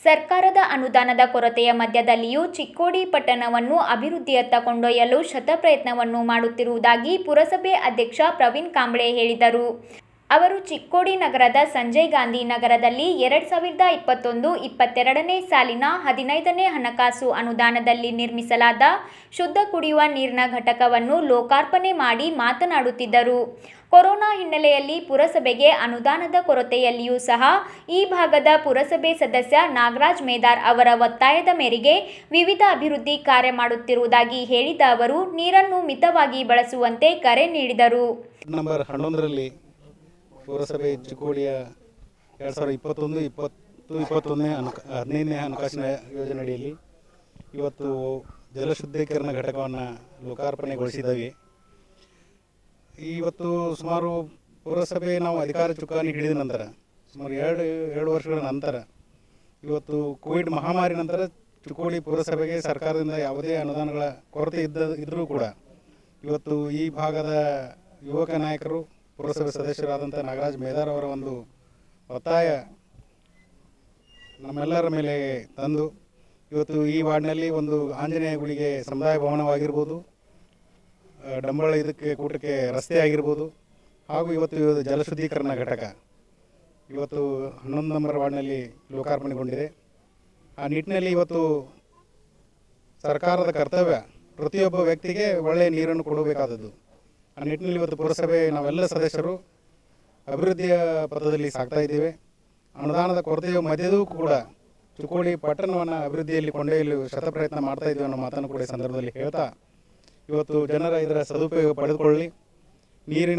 ಸರ್ಕಾರದ ಅನುದಾನದ ಕೊರತೆಯ ಮಧ್ಯದಲ್ಲಿಯೂ ಚಿಕ್ಕೋಡಿ ಪಟ್ಟಣವನ್ನು ಅಭಿವೃದ್ಧಿಯತ್ತ ಕೊಂಡೊಯ್ಯಲು ಶತಪ್ರಯತ್ನವನ್ನು ಮಾಡುತ್ತಿರುವುದಾಗಿ ಪುರಸಭೆ ಅಧ್ಯಕ್ಷ ಪ್ರವೀಣ್ ಕಾಂಬ್ಳೆ ಹೇಳಿದರು ಅವರು ಚಿಕ್ಕೋಡಿ ನಗರದ ಸಂಜಯ್ ಗಾಂಧಿ ನಗರದಲ್ಲಿ ಎರಡು ಸಾವಿರದ ಇಪ್ಪತ್ತೊಂದು ಇಪ್ಪತ್ತೆರಡನೇ ಸಾಲಿನ ಹದಿನೈದನೇ ಹಣಕಾಸು ಅನುದಾನದಲ್ಲಿ ನಿರ್ಮಿಸಲಾದ ಶುದ್ಧ ಕುಡಿಯುವ ನೀರಿನ ಘಟಕವನ್ನು ಲೋಕಾರ್ಪಣೆ ಮಾಡಿ ಮಾತನಾಡುತ್ತಿದ್ದರು ಕೊರೋನಾ ಹಿನ್ನೆಲೆಯಲ್ಲಿ ಪುರಸಭೆಗೆ ಅನುದಾನದ ಕೊರತೆಯಲ್ಲಿಯೂ ಸಹ ಈ ಭಾಗದ ಪುರಸಭೆ ಸದಸ್ಯ ನಾಗರಾಜ್ ಮೇದಾರ್ ಅವರ ಒತ್ತಾಯದ ಮೇರೆಗೆ ವಿವಿಧ ಅಭಿವೃದ್ಧಿ ಕಾರ್ಯ ಮಾಡುತ್ತಿರುವುದಾಗಿ ಹೇಳಿದ ಅವರು ನೀರನ್ನು ಮಿತವಾಗಿ ಬಳಸುವಂತೆ ಕರೆ ನೀಡಿದರು ನಂಬರ್ ಹನ್ನೊಂದರಲ್ಲಿ ಪುರಸಭೆ ಚಿಕ್ಕೋಡಿಯ ಎರಡು ಸಾವಿರದ ಇಪ್ಪತ್ತೊಂದು ಇಪ್ಪತ್ತು ಇಪ್ಪತ್ತೊಂದನೇ ಹಣಕ ಹದಿನೈದನೇ ಹಣಕಾಸಿನ ಯೋಜನೆ ಅಡಿಯಲ್ಲಿ ಇವತ್ತು ಜಲಶುದ್ಧೀಕರಣ ಘಟಕವನ್ನು ಲೋಕಾರ್ಪಣೆಗೊಳಿಸಿದ್ದೇವೆ ಇವತ್ತು ಸುಮಾರು ಪುರಸಭೆ ನಾವು ಅಧಿಕಾರ ಚುಕ್ಕಾಣಿ ಹಿಡಿದ ನಂತರ ಸುಮಾರು ಎರಡು ಎರಡು ವರ್ಷಗಳ ನಂತರ ಇವತ್ತು ಕೋವಿಡ್ ಮಹಾಮಾರಿ ನಂತರ ಚಿಕ್ಕೋಡಿ ಪುರಸಭೆಗೆ ಸರ್ಕಾರದಿಂದ ಯಾವುದೇ ಅನುದಾನಗಳ ಕೊರತೆ ಇದ್ದ ಇದ್ದರೂ ಕೂಡ ಇವತ್ತು ಈ ಭಾಗದ ಯುವಕ ನಾಯಕರು ಪುರಸಭೆ ಸದಸ್ಯರಾದಂಥ ನಾಗರಾಜ್ ಮೇದಾರ್ ಅವರ ಒಂದು ಒತ್ತಾಯ ನಮ್ಮೆಲ್ಲರ ಮೇಲೆ ತಂದು ಇವತ್ತು ಈ ವಾರ್ಡ್ನಲ್ಲಿ ಒಂದು ಆಂಜನೇಯ ಗುಡಿಗೆ ಸಮುದಾಯ ಭವನವಾಗಿರ್ಬೋದು ಆ, ಡಂಬಳ ಇದಕ್ಕೆ ಕೂಟಕ್ಕೆ ರಸ್ತೆ ಆಗಿರ್ಬೋದು ಹಾಗೂ ಇವತ್ತು ಇದು ಜಲಶುದ್ಧೀಕರಣ ಘಟಕ ಇವತ್ತು ಹನ್ನೊಂದು ನಂಬರ್ ವಾರ್ಡ್ನಲ್ಲಿ ಲೋಕಾರ್ಪಣೆಗೊಂಡಿದೆ ಆ ನಿಟ್ಟಿನಲ್ಲಿ ಇವತ್ತು ಸರ್ಕಾರದ ಕರ್ತವ್ಯ ಪ್ರತಿಯೊಬ್ಬ ವ್ಯಕ್ತಿಗೆ ಒಳ್ಳೆಯ ನೀರನ್ನು ಕೊಡಬೇಕಾದದ್ದು ಆ ನಿಟ್ಟಿನಲ್ಲಿ ಇವತ್ತು ಪುರಸಭೆ ನಾವೆಲ್ಲ ಸದಸ್ಯರು ಅಭಿವೃದ್ಧಿಯ ಪಥದಲ್ಲಿ ಸಾಗ್ತಾ ಇದ್ದೇವೆ ಅನುದಾನದ ಕೊರತೆಯ ಮಧ್ಯದೂ ಕೂಡ ಚಿಕ್ಕೋಡಿ ಪಟ್ಟಣವನ್ನು ಅಭಿವೃದ್ಧಿಯಲ್ಲಿ ಕೊಂಡೊಯ್ಯಲು ಶತಪ್ರಯತ್ನ ಮಾಡ್ತಾ ಇದ್ದೀವಿ ಅನ್ನೋ ಮಾತನ್ನು ಕೂಡ ಈ ಸಂದರ್ಭದಲ್ಲಿ ಹೇಳ್ತಾ ಇವತ್ತು ಜನರ ಇದರ ಸದುಪಯೋಗ ಪಡೆದುಕೊಳ್ಳಿ ನೀರಿನ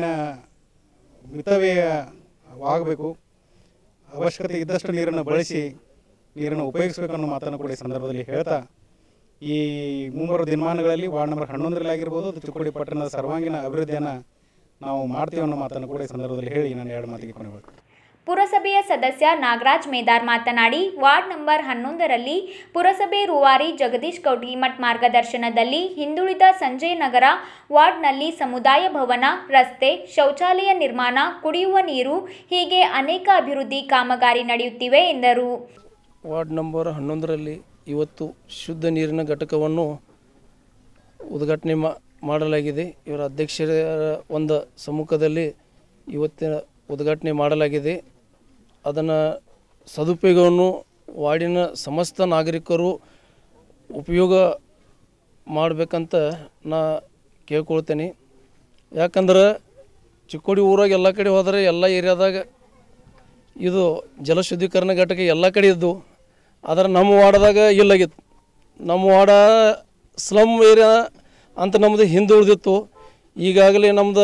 ಮಿತವ್ಯಯವಾಗಬೇಕು ಅವಶ್ಯಕತೆ ಇದ್ದಷ್ಟು ನೀರನ್ನು ಬಳಸಿ ನೀರನ್ನು ಉಪಯೋಗಿಸಬೇಕು ಅನ್ನೋ ಮಾತನ್ನು ಕೂಡ ಈ ಸಂದರ್ಭದಲ್ಲಿ ಹೇಳ್ತಾ ಈ ಮುಂಬರುವ ದಿನಮಾನಗಳಲ್ಲಿ ವಾರ್ಡ್ ನಂಬರ್ ಹನ್ನೊಂದರಲ್ಲಿ ಆಗಿರ್ಬೋದು ಅದು ಚಿಕ್ಕೋಡಿ ಪಟ್ಟಣದ ಸರ್ವಾಂಗೀಣ ಅಭಿವೃದ್ಧಿಯನ್ನು ನಾವು ಮಾಡ್ತೀವಿ ಅನ್ನೋ ಮಾತನ್ನು ಕೂಡ ಈ ಸಂದರ್ಭದಲ್ಲಿ ಹೇಳಿ ನಾನು ಎರಡು ಮಾತಿಗೆ ಕೊನೆಬೇಕು ಪುರಸಭೆಯ ಸದಸ್ಯ ನಾಗರಾಜ್ ಮೇದಾರ್ ಮಾತನಾಡಿ ವಾರ್ಡ್ ನಂಬರ್ ಹನ್ನೊಂದರಲ್ಲಿ ಪುರಸಭೆ ರೂವಾರಿ ಜಗದೀಶ್ ಕೌಟಿಮಠ್ ಮಾರ್ಗದರ್ಶನದಲ್ಲಿ ಹಿಂದುಳಿದ ಸಂಜಯ್ ನಗರ ವಾರ್ಡ್ನಲ್ಲಿ ಸಮುದಾಯ ಭವನ ರಸ್ತೆ ಶೌಚಾಲಯ ನಿರ್ಮಾಣ ಕುಡಿಯುವ ನೀರು ಹೀಗೆ ಅನೇಕ ಅಭಿವೃದ್ಧಿ ಕಾಮಗಾರಿ ನಡೆಯುತ್ತಿವೆ ಎಂದರು ವಾರ್ಡ್ ನಂಬರ್ ಹನ್ನೊಂದರಲ್ಲಿ ಇವತ್ತು ಶುದ್ಧ ನೀರಿನ ಘಟಕವನ್ನು ಉದ್ಘಾಟನೆ ಮಾ ಮಾಡಲಾಗಿದೆ ಇವರ ಅಧ್ಯಕ್ಷರ ಒಂದು ಸಮ್ಮುಖದಲ್ಲಿ ಇವತ್ತಿನ ಉದ್ಘಾಟನೆ ಮಾಡಲಾಗಿದೆ ಅದನ್ನು ಸದುಪಯೋಗವನ್ನು ವಾರ್ಡಿನ ಸಮಸ್ತ ನಾಗರಿಕರು ಉಪಯೋಗ ಮಾಡಬೇಕಂತ ನಾ ಕೇಳ್ಕೊಳ್ತೇನೆ ಯಾಕಂದ್ರೆ ಚಿಕ್ಕೋಡಿ ಊರಾಗ ಎಲ್ಲ ಕಡೆ ಹೋದರೆ ಎಲ್ಲ ಏರಿಯಾದಾಗ ಇದು ಜಲಶುದ್ಧೀಕರಣ ಘಟಕ ಎಲ್ಲ ಕಡೆ ಇದ್ದು ಆದರೆ ನಮ್ಮ ವಾರ್ಡ್ದಾಗ ಇಲ್ಲಾಗಿತ್ತು ನಮ್ಮ ವಾರ್ಡ ಸ್ಲಮ್ ಏರಿಯಾ ಅಂತ ನಮ್ಮದು ಹಿಂದುಳಿದಿತ್ತು ಈಗಾಗಲೇ ನಮ್ದು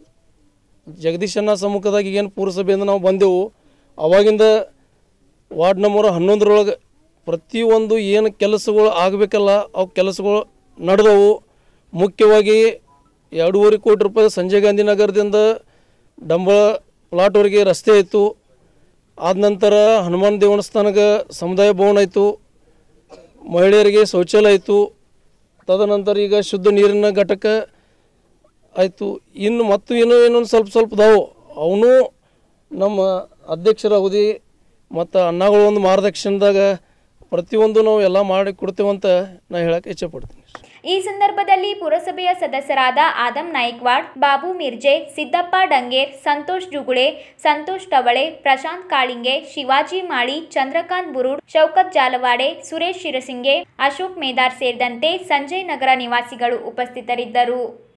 ಜಗದೀಶಣ್ಣ ಸಮ್ಮುಖದಾಗ ಏನು ಪುರಸಭೆಯಿಂದ ನಾವು ಬಂದೆವು ಅವಾಗಿಂದ ವಾರ್ಡ್ ನಂಬರ್ ಹನ್ನೊಂದರೊಳಗೆ ಪ್ರತಿಯೊಂದು ಏನು ಕೆಲಸಗಳು ಆಗಬೇಕಲ್ಲ ಅವು ಕೆಲಸಗಳು ನಡೆದವು ಮುಖ್ಯವಾಗಿ ಎರಡೂವರೆ ಕೋಟಿ ರೂಪಾಯಿ ಸಂಜಯ್ ಗಾಂಧಿ ನಗರದಿಂದ ಡಂಬಳ ಪ್ಲಾಟ್ವರೆಗೆ ರಸ್ತೆ ಇತ್ತು ಆದ ನಂತರ ಹನುಮಾನ್ ದೇವಸ್ಥಾನಕ್ಕೆ ಸಮುದಾಯ ಭವನ ಆಯಿತು ಮಹಿಳೆಯರಿಗೆ ಶೌಚಾಲಯ ಆಯಿತು ತದನಂತರ ಈಗ ಶುದ್ಧ ನೀರಿನ ಘಟಕ ಆಯಿತು ಇನ್ನು ಮತ್ತು ಏನೋ ಏನೊಂದು ಸ್ವಲ್ಪ ಸ್ವಲ್ಪ ಇದಾವು ಅವನು ನಮ್ಮ ಅಧ್ಯಕ್ಷರ ಅವಧಿ ಮತ್ತು ಅಣ್ಣಗಳ ಒಂದು ಮಾರ್ಗದರ್ಶನದಾಗ ಪ್ರತಿಯೊಂದು ನಾವು ಎಲ್ಲ ಮಾಡಿ ಕೊಡ್ತೇವಂತ ನಾ ಹೇಳಕ್ಕೆ ಇಚ್ಛೆಪಡ್ತೀನಿ ಈ ಸಂದರ್ಭದಲ್ಲಿ ಪುರಸಭೆಯ ಸದಸ್ಯರಾದ ಆದಂ ನಾಯ್ಕ್ವಾಡ್ ಬಾಬು ಮಿರ್ಜೆ ಸಿದ್ದಪ್ಪ ಡಂಗೇರ್ ಸಂತೋಷ್ ಜುಗುಳೆ ಸಂತೋಷ್ ಟವಳೆ ಪ್ರಶಾಂತ್ ಕಾಳಿಂಗೆ ಶಿವಾಜಿ ಮಾಳಿ ಚಂದ್ರಕಾಂತ್ ಬುರುಡ್ ಶೌಕತ್ ಜಾಲವಾಡೆ ಸುರೇಶ್ ಶಿರಸಿಂಗೆ ಅಶೋಕ್ ಮೇದಾರ್ ಸೇರಿದಂತೆ ಸಂಜಯ್ ನಗರ ನಿವಾಸಿಗಳು ಉಪಸ್ಥಿತರಿದ್ದರು